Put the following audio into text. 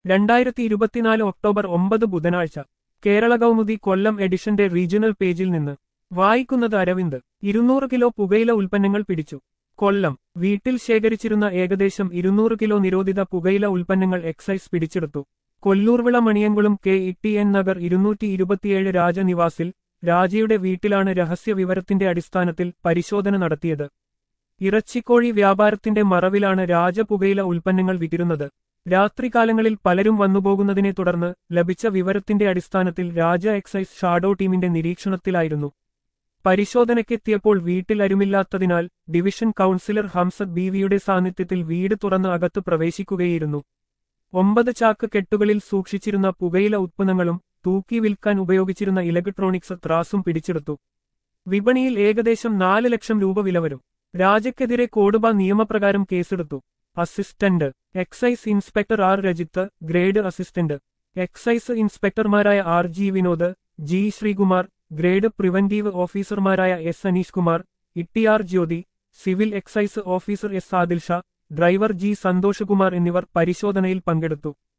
രണ്ടായിരത്തി ഇരുപത്തിനാല് ഒക്ടോബർ ഒമ്പത് ബുധനാഴ്ച കേരള കൗമുദി കൊല്ലം എഡിഷന്റെ റീജിയണൽ പേജിൽ നിന്ന് വായിക്കുന്നത് അരവിന്ദ് ഇരുന്നൂറ് കിലോ പുകയില ഉൽപ്പന്നങ്ങൾ പിടിച്ചു കൊല്ലം വീട്ടിൽ ശേഖരിച്ചിരുന്ന ഏകദേശം ഇരുന്നൂറ് കിലോ നിരോധിത പുകയില ഉൽപ്പന്നങ്ങൾ എക്സൈസ് പിടിച്ചെടുത്തു Kollurvila Maniyankulam K E T N Nagar ഇരുന്നൂറ്റി ഇരുപത്തിയേഴ് രാജനിവാസിൽ രാജയുടെ വീട്ടിലാണ് രഹസ്യ വിവരത്തിന്റെ അടിസ്ഥാനത്തിൽ പരിശോധന നടത്തിയത് ഇറച്ചിക്കോഴി വ്യാപാരത്തിന്റെ മറവിലാണ് രാജ പുകയില ഉൽപ്പന്നങ്ങൾ വിതിരുന്നത് രാത്രികാലങ്ങളിൽ പലരും വന്നുപോകുന്നതിനെ തുടർന്ന് ലഭിച്ച വിവരത്തിന്റെ അടിസ്ഥാനത്തിൽ രാജ എക്സൈസ് ഷാഡോ ടീമിന്റെ നിരീക്ഷണത്തിലായിരുന്നു പരിശോധനയ്ക്കെത്തിയപ്പോൾ വീട്ടിൽ അരുമില്ലാത്തതിനാൽ ഡിവിഷൻ കൗൺസിലർ ഹംസദ് ബീവിയുടെ സാന്നിധ്യത്തിൽ വീട് തുറന്ന് അകത്ത് പ്രവേശിക്കുകയായിരുന്നു ഒമ്പത് ചാക്ക് കെട്ടുകളിൽ സൂക്ഷിച്ചിരുന്ന പുകയില ഉത്പന്നങ്ങളും തൂക്കി വിൽക്കാൻ ഉപയോഗിച്ചിരുന്ന ഇലക്ട്രോണിക്സ് ത്രാസും പിടിച്ചെടുത്തു വിപണിയിൽ ഏകദേശം നാല് ലക്ഷം രൂപ വില വരും രാജയ്ക്കെതിരെ കോടുബ നിയമപ്രകാരം കേസെടുത്തു assistant excise inspector R Rajith grade assistant excise ഇൻസ്പെക്ടർമാരായ R G Vinod G Sreekumar grade preventive ഓഫീസർമാരായ S Aneesh Kumar Itti R Jyothi civil excise officer S Adil Shah driver G Santhoshkumar എന്നിവർ പരിശോധനയിൽ പങ്കെടുത്തു